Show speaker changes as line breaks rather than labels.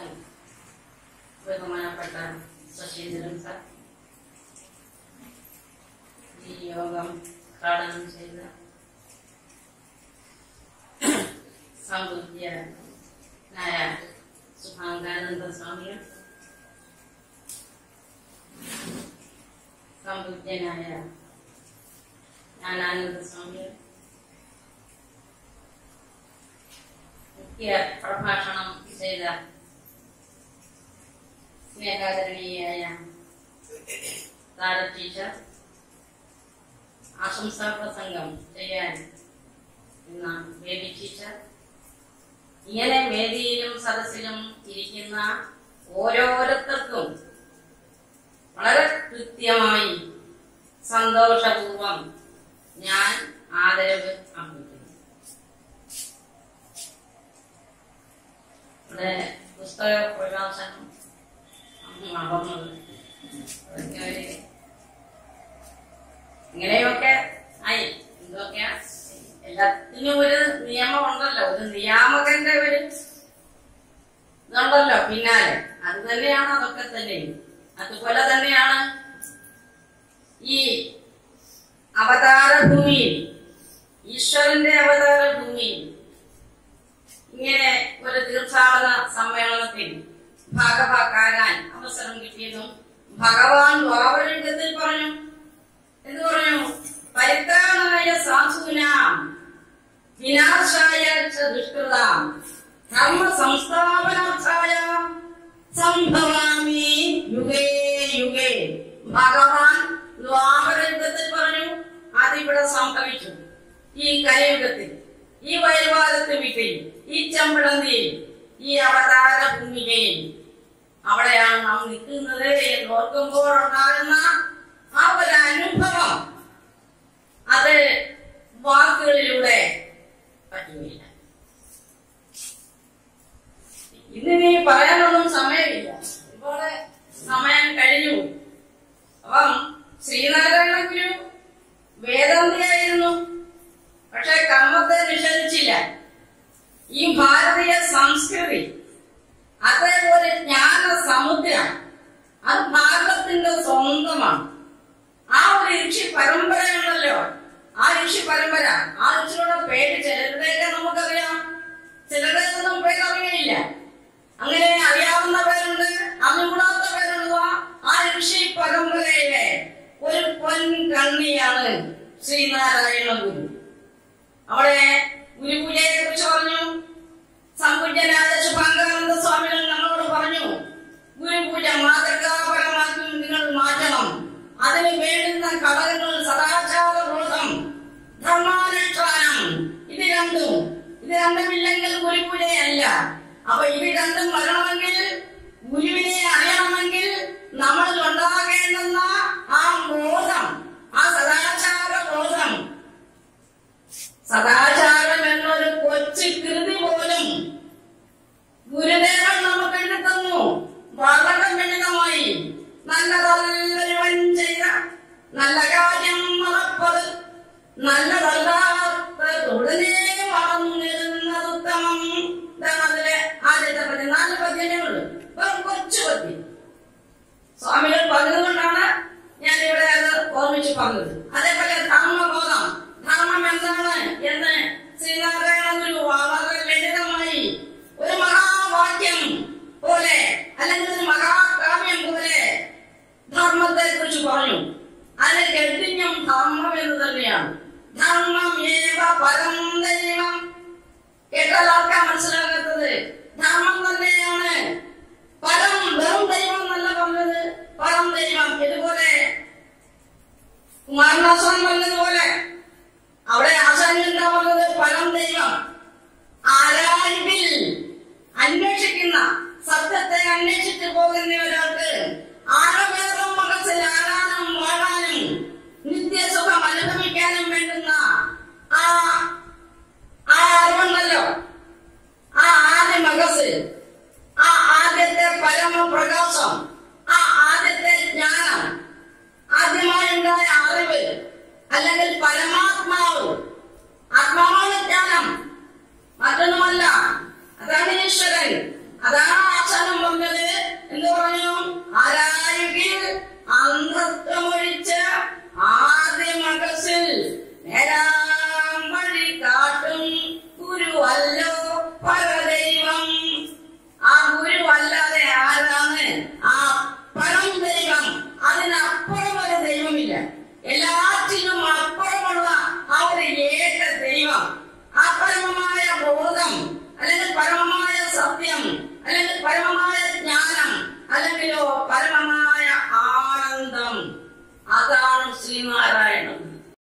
നമസ്കാരം ബഹുമാനപ്പെട്ട ശശീന്ദ്രൻ സാർ ഈ യോഗം ഉദ്ഘാടനം ചെയ്ത സംബുദ്ധ്യനായ സുഭാങ്കാനന്ദ സ്വാമികൾ സംബുദ്ധ്യനായ ജ്ഞാനാനന്ദ സ്വാമികൾ മുഖ്യ പ്രഭാഷണം ചെയ്ത സ്നേഹാദരണീയായ താര ടീച്ചർ ആശംസാ പ്രസംഗം ചെയ്യാൻ ഇന്ന് ബേബി ടീച്ചർ ഇങ്ങനെ വേദിയിലും സദസ്സിലും ഇരിക്കുന്ന ഓരോരുത്തർക്കും വളരെ കൃത്യമായി സന്തോഷപൂർവം ഞാൻ ആദരവ് അർപ്പിക്കുന്നു ഇവിടെ പുസ്തക പ്രകാശനം നടന്നത് അതൊക്കെ ഒരു ഇങ്ങനെയൊക്കെ ആയി എന്തൊക്കെയാ എല്ലാത്തിനും ഒരു നിയമം ഉണ്ടല്ലോ ഒരു നിയാമകന്റെ ഒരു ഇതുണ്ടല്ലോ പിന്നാലെ അത് തന്നെയാണ് അതൊക്കെ തന്നെ അതുപോലെ തന്നെയാണ് ഈ അവതാര ഭൂമിയിൽ ഈശ്വരന്റെ അവതാര ഭൂമിയിൽ ഇങ്ങനെ ഒരു തീർത്ഥാടന സമ്മേളനത്തിൽ ഭാഗഭാക്കാകാൻ അവസരം കിട്ടിയതും ഭഗവാൻ ദ്വാപരയുഗത്തിൽ പറഞ്ഞു എന്ത് പറഞ്ഞു പരിത്രാണായ സാധൂനാം വിനാശായ ച ദുഷ്കൃതാം ധർമ്മ സംസ്ഥാപനാർത്ഥായ സംഭവാമി യുഗേ യുഗേ ഭഗവാൻ ദ്വാപരയുഗത്തിൽ പറഞ്ഞു അതിവിടെ സംഭവിച്ചു ഈ കലിയുഗത്തിൽ ഈ വൈവാദത്ത് വീട്ടിൽ ഈ ചെമ്പടന്തിയിൽ ഈ അവതാര ഭൂമികയിൽ അവിടെയാണ് നാം നിൽക്കുന്നത് എന്ന് ഓർക്കുമ്പോൾ ഉണ്ടാകുന്ന ആ ഒരു അനുഭവം അത് വാക്കുകളിലൂടെ പറ്റുകയില്ല ഇന്നിനി പറയാനൊന്നും സമയമില്ല ഇപ്പോൾ സമയം കഴിഞ്ഞു അപ്പം ശ്രീനാരായണ ഗുരു വേദാന്തിയായിരുന്നു പക്ഷെ കർമ്മത്തെ നിഷേധിച്ചില്ല ഈ ഭാരതീയ സംസ്കൃതി അത് ഒരു ജ്ഞാന സമുദ്രം അത് ഭാരതത്തിന്റെ സ്വന്തമാണ് ആ ഒരു ഋഷി പരമ്പരയുണ്ടല്ലോ ആ ഋഷി പരമ്പര ആ ഋഷിയുടെ പേര് ചിലരുടെയൊക്കെ നമുക്കറിയാം ചിലരുടെയൊന്നും പേരറിയില്ല അങ്ങനെ അറിയാവുന്ന പേരുണ്ട് അറിഞ്ഞുകൂടാത്ത പേരുള്ള ആ ഋഷി പരമ്പരയിലെ ഒരു പൊൻ കണ്ണിയാണ് ശ്രീനാരായണ ഗുരു അവിടെ ഗുരുപൂജയെ കുറിച്ച് പറഞ്ഞു സമ്പൂജ്യനായ ശുഭാംഗാനന്ദ സ്വാമികൾ നമ്മളോട് പറഞ്ഞു ഗുരുപൂജ മാതൃകാപരമാക്കി നിങ്ങൾ മാറ്റണം അതിന് വേണ്ടുന്ന ഘടകങ്ങൾ സദാചാര ബോധം ധർമാനുഷ്ഠാനം ഇത് രണ്ടും ഇത് രണ്ടുമില്ലെങ്കിൽ ഗുരുപൂജയല്ല അപ്പൊ ഇത് രണ്ടും വരണമെങ്കിൽ ഗുരുവിനെ അറിയണമെങ്കിൽ നമ്മളിൽ ഉണ്ടാകേണ്ടുന്ന ആ ബോധം ആ സദാചാര ബോധം സദാചാരം എന്നൊരു കൊച്ചു കൃതി പോലും ഗുരുദേവൻ നമുക്ക് എഴുതി തന്നു വളരെ ലളിതമായി നല്ലതല്ലവൻ ചെയ്ത നല്ല കാര്യം മറപ്പത് നല്ലതല്ലാത്ത ഉടനെ വളർന്നിരുന്നത് ഉത്തമം ഇതാണ് അതിലെ ആദ്യത്തെ പദ്യം നാല് പദ്യങ്ങൾ വെറും കൊച്ചു പദ്യം സ്വാമികൾ പറഞ്ഞതുകൊണ്ടാണ് ഞാൻ ഇവിടെ അത് ഓർമ്മിച്ച് പറഞ്ഞത് അതേപോലെ ധർമ്മബോധം ധർമ്മം എന്താണ് എന്ന് ശ്രീനാരായണ ഗുരു വളരെ ലളിതമായി ഒരു മഹാവാക്യം പോലെ അല്ലെങ്കിൽ ഒരു മഹാകാവ്യം പോലെ ധർമ്മത്തെ കുറിച്ച് പറഞ്ഞു അതിന് ഗദ്യം ധർമ്മം എന്ന് തന്നെയാണ് ധർമ്മം ഏവ പരം ദൈവം കേട്ടാൽ ആർക്കാ മനസ്സിലാകാത്തത് ധർമ്മം തന്നെയാണ് പരം വെറും ദൈവം എന്നല്ല പറഞ്ഞത് പരം ദൈവം ഇതുപോലെ കുമാരനാശാൻ പറഞ്ഞതുപോലെ അവിടെ ആശാൻ എന്താ പറഞ്ഞത് പരം ദൈവം ആരാരിൽ അന്വേഷിക്കുന്ന സത്യത്തെ അന്വേഷിച്ചു പോകുന്ന ഒരാൾക്ക്